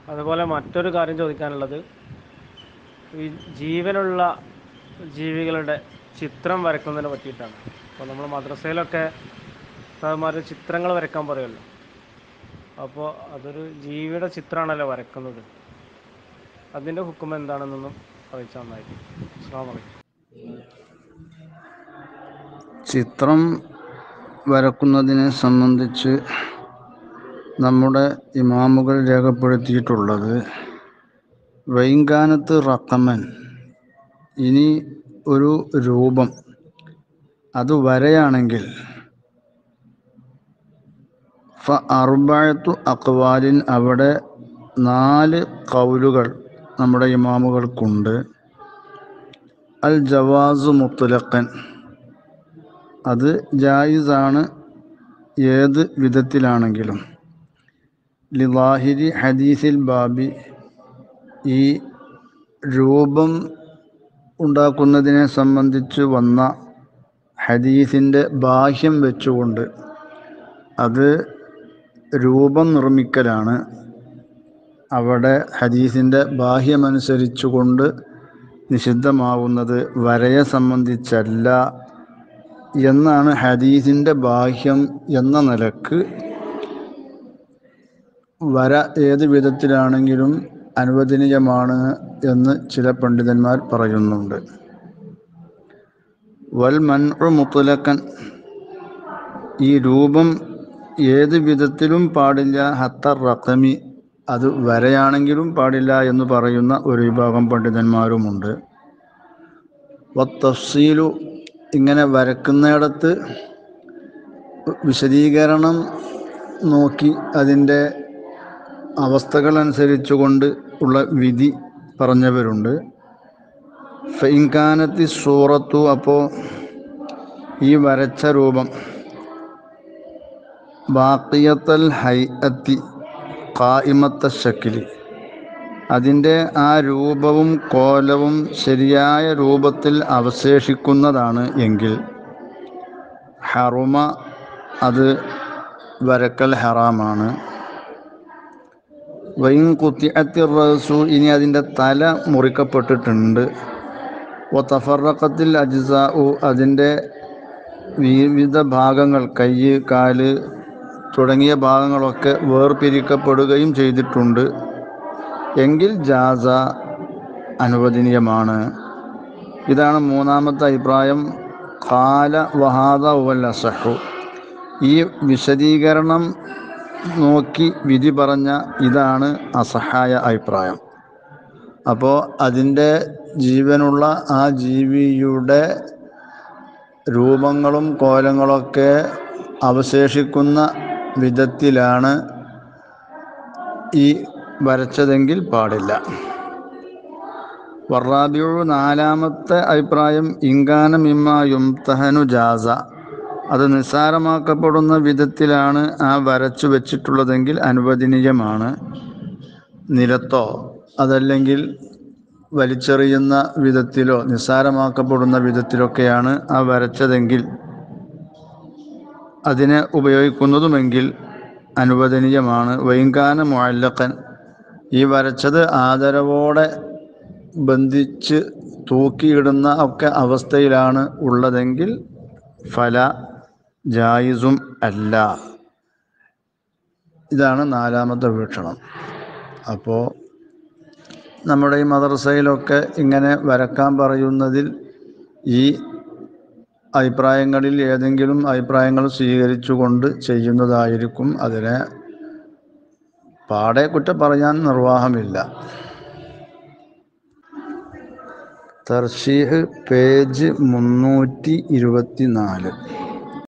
അതുപോലെ മറ്റൊരു കാര്യം ചോദിക്കാനുള്ളത് ഈ ജീവനുള്ള ജീവികളുടെ ചിത്രം വരക്കുന്നതിനെ പറ്റിയിട്ടാണ് അപ്പോൾ നമ്മൾ മദ്രസയിലൊക്കെ സാറുമാർ ചിത്രങ്ങൾ വരയ്ക്കാൻ പറയുമല്ലോ അപ്പോൾ അതൊരു ജീവിയുടെ ചിത്രമാണല്ലോ വരക്കുന്നത് അതിൻ്റെ ഹുക്കും എന്താണെന്നൊന്നും അറിയിച്ചാൽ നന്നായിരിക്കും അസ്സാം വലൈക്കും ചിത്രം വരക്കുന്നതിനെ സംബന്ധിച്ച് നമ്മുടെ ഇമാമുകൾ രേഖപ്പെടുത്തിയിട്ടുള്ളത് വൈങ്കാനത്ത് റക്കമൻ ഇനി ഒരു രൂപം അത് വരയാണെങ്കിൽ ഫ അറുബായത്തു അക്വാലിൻ അവിടെ നാല് കൗലുകൾ നമ്മുടെ ഇമാമുകൾക്കുണ്ട് അൽ ജവാസു മുത്തലക്കൻ അത് ജായിസാണ് ഏത് വിധത്തിലാണെങ്കിലും ലിലാഹിരി ഹദീസിൽ ബാബി ഈ രൂപം ഉണ്ടാക്കുന്നതിനെ സംബന്ധിച്ച് വന്ന ഹദീസിൻ്റെ ബാഹ്യം വെച്ചുകൊണ്ട് അത് രൂപം നിർമ്മിക്കലാണ് അവിടെ ഹദീസിൻ്റെ ബാഹ്യമനുസരിച്ചുകൊണ്ട് നിഷിദ്ധമാവുന്നത് വരയെ സംബന്ധിച്ചല്ല എന്നാണ് ഹദീസിൻ്റെ ബാഹ്യം എന്ന നിലക്ക് വര ഏത് വിധത്തിലാണെങ്കിലും അനുവദനീയമാണ് എന്ന് ചില പണ്ഡിതന്മാർ പറയുന്നുണ്ട് വൽ മൻഉ മുത്തലക്കൻ ഈ രൂപം ഏത് വിധത്തിലും പാടില്ല ഹത്ത റക്കമി അത് വരയാണെങ്കിലും പാടില്ല എന്ന് പറയുന്ന ഒരു വിഭാഗം പണ്ഡിതന്മാരുമുണ്ട് വത്തഫ്സീലു ഇങ്ങനെ വരക്കുന്നിടത്ത് വിശദീകരണം നോക്കി അതിൻ്റെ അവസ്ഥകൾ അനുസരിച്ചുകൊണ്ട് ഉള്ള വിധി പറഞ്ഞവരുണ്ട് ഫൈൻകാനത്തി സൂറത്തു അപ്പോൾ ഈ വരച്ച രൂപം ബാക്കിയത്തൽ ഹൈഅത്തി കായിമത്ത ഷക്കിലി അതിൻ്റെ ആ രൂപവും കോലവും ശരിയായ രൂപത്തിൽ അവശേഷിക്കുന്നതാണ് എങ്കിൽ ഹറുമ അത് വരക്കൽ ഹറാമാണ് വൈൻ കുത്തിഅത്തി റസു ഇനി അതിൻ്റെ തല മുറിക്കപ്പെട്ടിട്ടുണ്ട് ഒ തഫറക്കത്തിൽ അജ്സാഉ അതിൻ്റെ വിവിധ ഭാഗങ്ങൾ കൈ കാല് തുടങ്ങിയ ഭാഗങ്ങളൊക്കെ വേർപിരിക്കപ്പെടുകയും ചെയ്തിട്ടുണ്ട് എങ്കിൽ ജാസ അനുവദനീയമാണ് ഇതാണ് മൂന്നാമത്തെ അഭിപ്രായം ഖാല വഹാദ ഉവൽ അസഹു ഈ വിശദീകരണം നോക്കി വിധി പറഞ്ഞ ഇതാണ് അസഹായ അഭിപ്രായം അപ്പോൾ അതിൻ്റെ ജീവനുള്ള ആ ജീവിയുടെ രൂപങ്ങളും കോലങ്ങളൊക്കെ അവശേഷിക്കുന്ന വിധത്തിലാണ് ഈ വരച്ചതെങ്കിൽ പാടില്ല വറാബിയു നാലാമത്തെ അഭിപ്രായം ഇങ്കാനം ഇമ്മ യുംതഹനു ജാസ അത് നിസ്സാരമാക്കപ്പെടുന്ന വിധത്തിലാണ് ആ വരച്ചു വെച്ചിട്ടുള്ളതെങ്കിൽ അനുവദനീയമാണ് നിലത്തോ അതല്ലെങ്കിൽ വലിച്ചെറിയുന്ന വിധത്തിലോ നിസ്സാരമാക്കപ്പെടുന്ന വിധത്തിലൊക്കെയാണ് ആ വരച്ചതെങ്കിൽ അതിനെ ഉപയോഗിക്കുന്നതുമെങ്കിൽ അനുവദനീയമാണ് വൈങ്കാന മുഅല്ലക്കൻ ഈ വരച്ചത് ആദരവോടെ ബന്ധിച്ച് തൂക്കിയിടുന്ന ഒക്കെ അവസ്ഥയിലാണ് ഉള്ളതെങ്കിൽ ഫല ജായിസും അല്ല ഇതാണ് നാലാമത്തെ വീക്ഷണം അപ്പോൾ നമ്മുടെ ഈ മദ്രസയിലൊക്കെ ഇങ്ങനെ വരക്കാൻ പറയുന്നതിൽ ഈ അഭിപ്രായങ്ങളിൽ ഏതെങ്കിലും അഭിപ്രായങ്ങൾ സ്വീകരിച്ചുകൊണ്ട് ചെയ്യുന്നതായിരിക്കും അതിനെ പാടെ കുറ്റം പറയാൻ നിർവാഹമില്ല തർഷീഹ് പേജ് മുന്നൂറ്റി ഇരുപത്തി നാല്